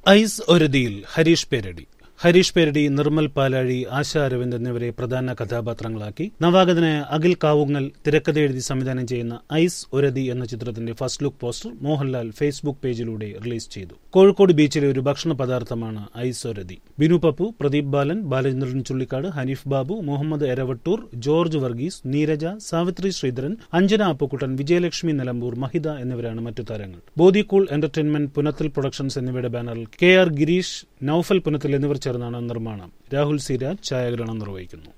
ice ഒരുതിയിൽ ഹരീഷ് പേരടി ഹരീഷ് പേരടി നിർമ്മൽ പാലാഴി ആശ അരവിന്ദ് എന്നിവരെ പ്രധാന കഥാപാത്രങ്ങളാക്കി നവാഗതനായ അഖിൽ കാവുങ്ങൽ തിരക്കഥ എഴുതി സംവിധാനം ചെയ്യുന്ന ഐസ് ഒരതി എന്ന ചിത്രത്തിന്റെ first look poster Mohanlal Facebook പേജിലൂടെ റിലീസ് ചെയ്തു കോഴിക്കോട് ബീച്ചിലെ ഒരു ഭക്ഷണ പദാർത്ഥമാണ് ഐസ് ഒരതി ബിനു പപ്പു പ്രദീപ് ബാലൻ ബാലചന്ദ്രൻ ചുള്ളിക്കാട് ഹനീഫ് ബാബു മുഹമ്മദ് എരവട്ടൂർ ജോർജ് വർഗീസ് നീരജ സാവിത്രി ശ്രീധരൻ അഞ്ജന അപ്പുക്കുട്ടൻ വിജയലക്ഷ്മി നിലമ്പൂർ മഹിത എന്നിവരാണ് മറ്റു താരങ്ങൾ ബോധികൂൾ എന്റർടൈൻമെന്റ് പുനത്തിൽ പ്രൊഡക്ഷൻസ് എന്നിവയുടെ ബാനറിൽ കെ ആർ ഗിരീഷ് നൌഫൽ പുനത്തിൽ എന്നിവർ ചേർന്നാണ് നിർമ്മാണം രാഹുൽ സിരാജ് ഛായാഗ്രഹണം നിർവഹിക്കുന്നു